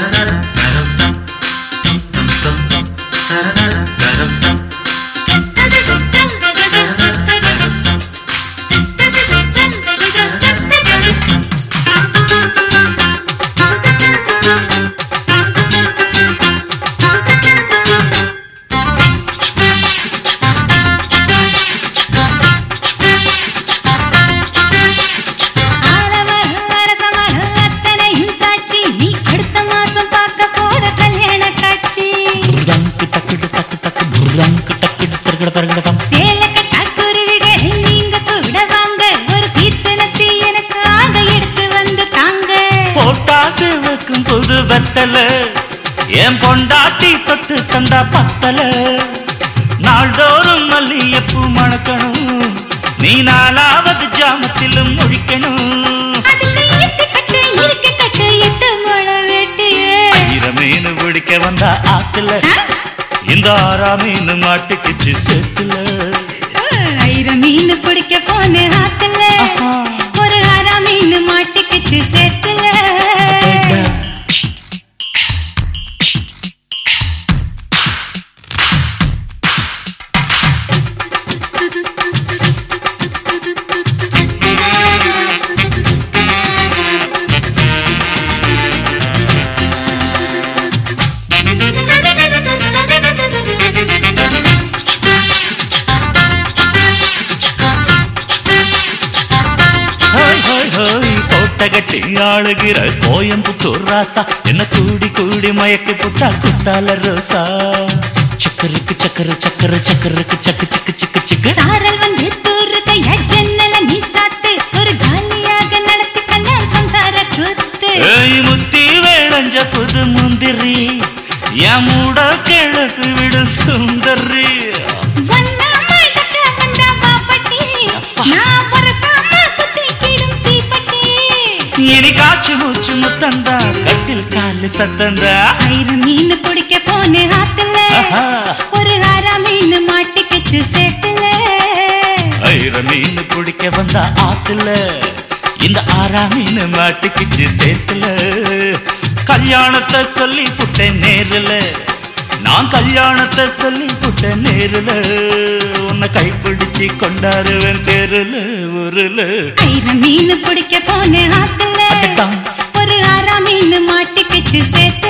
ஆலமரம், அரசமரம், அத்தனையும் சாட்சி. நீ அடுத்த மாசம் பார்க்க போற கல்யாண காட்சி. புர்ரங்கு டக்குடு டக்கு டக்கு புர்ரங்கு டக்குடு தருகட தருகடதம் சேலக்கட்டா குருவிகள் நீங்க கூட வாங்க. ஒரு சீசனத்தை எனக்கு ஆக எடுத்து வந்து தாங்க. போட்டாசு வைக்கும் புது வெத்தல என் பொண்டாட்டி தொட்டு தந்தா பத்தல நாள்தோறும் மல்லியப்பூ மணக்கணும் நீ நாலாவது ஜாமத்திலும் முழிக்கணும் அதுக்கு ஈட்டி கட்டு, இறுக்கி கட்டு, எட்டு முழம் வெட்டியே. ஆயிரமேனு பிடிக்க வந்தா ஆத்துல இந்த ஆறாமீனு மாட்டுக்குச்சு சேத்துல ஆயிரம் மீன் பிடிக்க போன ஆத்துல ஆஹா. ஒரு அரை மீன் மாட்டிக்கிச்சு சேத்துல ஹோய் ஹோய் ஹோய் கோட்டகட்டி ஆளுகிற கோயம்புத்தூர் ராசா என்ன கூடி கூடி மயக்கி புட்டா குட்டால ரோசா சக்கருக்கு சக்கர சக்கர சக்கருக்கு சக்கு சிக்கு சிக்கு சிக்கு சாரல் வந்து தூருது என் ஜன்னல நீ சாத்து ஒரு ஜாலியாக நடத்தி கல்யாணம் சம்சார கூத்து ஏய் முத்தி வேளஞ்ச புது முந்திரி என் மூட கிழக்கு விடு சுந்தரி ஒன்னா மடக்க வந்தா பாப்பட்டி நான் வரசாம குத்திக்கிடும் தீப்பட்டி இனி காச்சு மூச்சு முத்தந்தா கட்டில் காலு சத்தந்தா ஆயிரம் மீன் பிடிக்க போன ஆத்துல ஆஹா. ஒரு அரை மீன் மாட்டிக்கிச்சு சேத்துல ஐர மீன் பிடிக்க வந்தா ஆத்துல இந்த ஆறா மீன் மாட்டுக்குச்சு சேத்துல கல்யாணத்தை சொல்லி புட்டேன் நேருல நான் கல்யாணத்தை சொல்லி புட்டேன் நேருல உன்னை கைப்பிடிச்சு கொண்டாருவேன் தெருல ஊருல ஆயிரம் மீன் பிடிக்க போன ஆத்துல அடடா. ஒரு அரை மீன் மாட்டிக்கிச்சு சேத்துல